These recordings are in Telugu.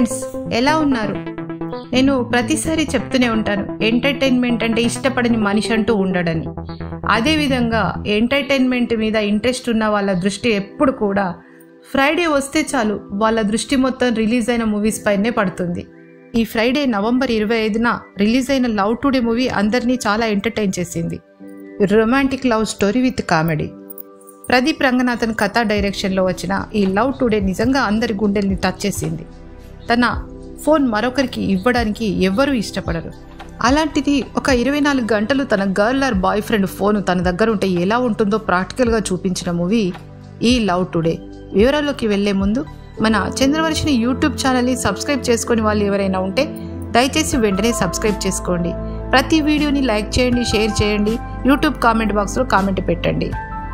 ఫ్రెండ్స్ ఎలా ఉన్నారు నేను ప్రతిసారి చెప్తూనే ఉంటాను ఎంటర్టైన్మెంట్ అంటే ఇష్టపడని మనిషి అంటూ ఉండడని అదేవిధంగా ఎంటర్టైన్మెంట్ మీద ఇంట్రెస్ట్ ఉన్న వాళ్ళ దృష్టి ఎప్పుడు కూడా ఫ్రైడే వస్తే చాలు వాళ్ళ దృష్టి మొత్తం రిలీజ్ అయిన మూవీస్ పైనే పడుతుంది ఈ ఫ్రైడే నవంబర్ ఇరవై ఐదున రిలీజ్ అయిన లవ్ టుడే మూవీ అందరినీ చాలా ఎంటర్టైన్ చేసింది romantic love story with comedy Pradeep Ranganathan కథ డైరెక్షన్లో వచ్చిన ఈ లవ్ టుడే నిజంగా అందరి గుండెల్ని టచ్ చేసింది తన ఫోన్ మరొకరికి ఇవ్వడానికి ఎవ్వరూ ఇష్టపడరు అలాంటిది ఒక ఇరవై నాలుగు గంటలు తన girl or boy friend phone తన దగ్గర ఉంటే ఎలా ఉంటుందో ప్రాక్టికల్గా చూపించిన మూవీ ఈ లవ్ టుడే వివరాల్లోకి వెళ్లే ముందు మన చంద్రవర్షిని యూట్యూబ్ ఛానల్ని సబ్స్క్రైబ్ చేసుకుని వాళ్ళు ఎవరైనా ఉంటే దయచేసి వెంటనే సబ్స్క్రైబ్ చేసుకోండి ప్రతి వీడియోని లైక్ చేయండి షేర్ చేయండి యూట్యూబ్ కామెంట్ బాక్స్లో కామెంట్ పెట్టండి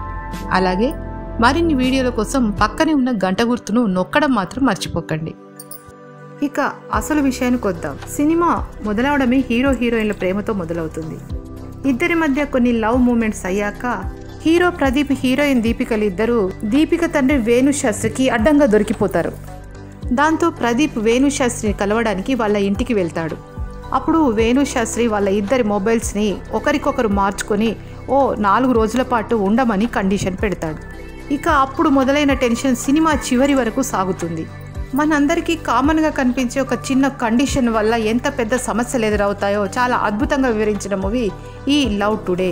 అలాగే మరిన్ని వీడియోల కోసం పక్కనే ఉన్న గంట గుర్తును నొక్కడం మాత్రం మర్చిపోకండి ఇక అసలు విషయానికి వద్దాం సినిమా మొదలవడమే హీరో హీరోయిన్ల ప్రేమతో మొదలవుతుంది ఇద్దరి మధ్య కొన్ని లవ్ మూమెంట్స్ అయ్యాక హీరో ప్రదీప్ హీరోయిన్ దీపికలు ఇద్దరు దీపిక తండ్రి వేణు శాస్త్రికి అడ్డంగా దొరికిపోతారు దాంతో ప్రదీప్ వేణు శాస్త్రిని కలవడానికి వాళ్ళ ఇంటికి వెళ్తాడు అప్పుడు వేణు శాస్త్రి వాళ్ళ ఇద్దరి మొబైల్స్ని ఒకరికొకరు మార్చుకొని ఓ నాలుగు రోజుల పాటు ఉండమని కండిషన్ పెడతాడు ఇక అప్పుడు మొదలైన టెన్షన్ సినిమా చివరి వరకు సాగుతుంది మనందరికీ కామన్గా కనిపించే ఒక చిన్న కండిషన్ వల్ల ఎంత పెద్ద సమస్యలు ఎదురవుతాయో చాలా అద్భుతంగా వివరించిన మూవీ ఈ లవ్ టుడే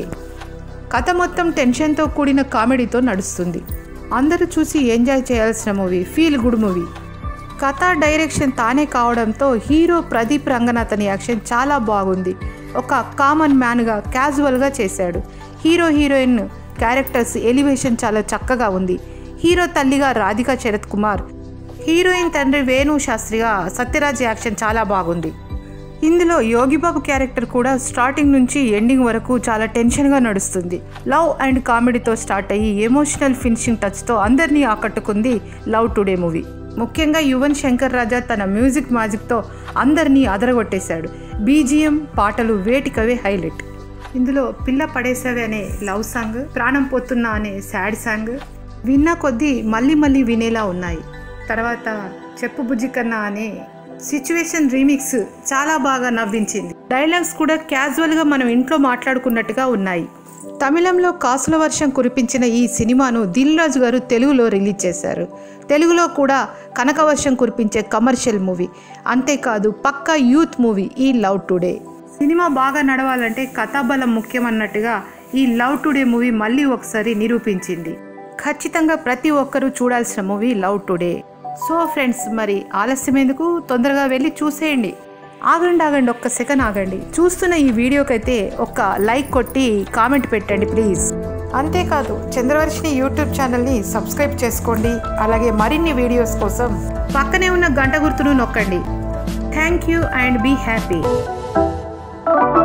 కథ మొత్తం టెన్షన్తో కూడిన కామెడీతో నడుస్తుంది అందరూ చూసి ఎంజాయ్ చేయాల్సిన మూవీ ఫీల్ గుడ్ మూవీ కథ డైరెక్షన్ తానే కావడంతో హీరో ప్రదీప్ రంగనాథన్ యాక్షన్ చాలా బాగుంది ఒక కామన్ మ్యాన్గా క్యాజువల్గా చేశాడు హీరో హీరోయిన్ క్యారెక్టర్స్ ఎలివేషన్ చాలా చక్కగా ఉంది హీరో తల్లిగా రాధికా శరత్ కుమార్ హీరోయిన్ తండ్రి వేణు శాస్త్రిగా సత్యరాజ్ యాక్షన్ చాలా బాగుంది ఇందులో యోగిబాబు క్యారెక్టర్ కూడా స్టార్టింగ్ నుంచి ఎండింగ్ వరకు చాలా టెన్షన్గా నడుస్తుంది లవ్ అండ్ కామెడీతో స్టార్ట్ అయ్యి ఎమోషనల్ ఫినిషింగ్ టచ్తో అందరినీ ఆకట్టుకుంది లవ్ టుడే మూవీ ముఖ్యంగా యువన్ శంకర్ రాజా తన మ్యూజిక్ మ్యాజిక్తో అందరినీ అదరగొట్టేశాడు బీజిఎం పాటలు వేటికవే హైలైట్ ఇందులో పిల్ల పడేసావే అనే లవ్ సాంగ్ ప్రాణం పోతున్నా అనే సాడ్ సాంగ్ విన్నా కొద్దీ మళ్ళీ మళ్ళీ వినేలా ఉన్నాయి తర్వాత చెప్పు బుజ్జి కన్నా అనే సిచ్యువేషన్ రీమిక్స్ చాలా బాగా నవ్వించింది డైలాగ్స్ కూడా క్యాజువల్గా మనం ఇంట్లో మాట్లాడుకున్నట్టుగా ఉన్నాయి తమిళంలో కాసుల వర్షం కురిపించిన ఈ సినిమాను దిల్ రాజు గారు తెలుగులో రిలీజ్ చేశారు తెలుగులో కూడా కనకవర్షం కురిపించే కమర్షియల్ మూవీ అంతేకాదు పక్కా యూత్ మూవీ ఈ లవ్ టుడే సినిమా బాగా నడవాలంటే కథాబలం ముఖ్యమన్నట్టుగా ఈ లవ్ టుడే మూవీ మళ్ళీ ఒకసారి నిరూపించింది ఖచ్చితంగా ప్రతి ఒక్కరూ చూడాల్సిన movie Love Today so friends మరి ఆలస్యం ఎందుకు తొందరగా వెళ్ళి చూసేయండి ఆగండి ఆగండి ఒక్క సెకండ్ ఆగండి చూస్తున్న ఈ వీడియోకైతే ఒక లైక్ కొట్టి కామెంట్ పెట్టండి ప్లీజ్ అంతేకాదు చంద్రవర్షిని యూట్యూబ్ ఛానల్ని సబ్స్క్రైబ్ చేసుకోండి అలాగే మరిన్ని వీడియోస్ కోసం పక్కనే ఉన్న గంట గుర్తును నొక్కండి thank you and be happy